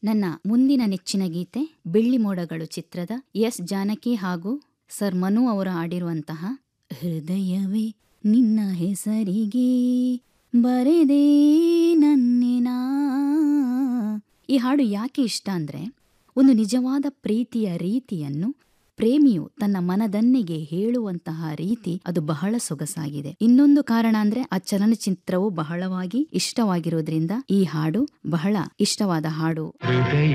ನನ್ನ ಮುಂದಿನ ನೆಚ್ಚಿನ ಗೀತೆ ಬೆಳ್ಳಿ ಮೋಡಗಳು ಚಿತ್ರದ ಎಸ್ ಜಾನಕಿ ಹಾಗೂ ಸರ್ ಮನು ಅವರು ಆಡಿರುವಂತಹ ಹೃದಯವೇ ನಿನ್ನ ಹೆಸರಿಗೆ ಬರೆದೇ ನನ್ನಿನ ಈ ಹಾಡು ಯಾಕೆ ಇಷ್ಟ ಅಂದ್ರೆ ಒಂದು ನಿಜವಾದ ಪ್ರೀತಿಯ ರೀತಿಯನ್ನು ಪ್ರೇಮಿಯು ತನ್ನ ಮನದನ್ನೆಗೆ ಹೇಳುವಂತಹ ರೀತಿ ಅದು ಬಹಳ ಸೊಗಸಾಗಿದೆ ಇನ್ನೊಂದು ಕಾರಣ ಅಂದ್ರೆ ಆ ಚಲನಚಿತ್ರವು ಬಹಳವಾಗಿ ಇಷ್ಟವಾಗಿರೋದ್ರಿಂದ ಈ ಹಾಡು ಬಹಳ ಇಷ್ಟವಾದ ಹಾಡು ಹೃದಯ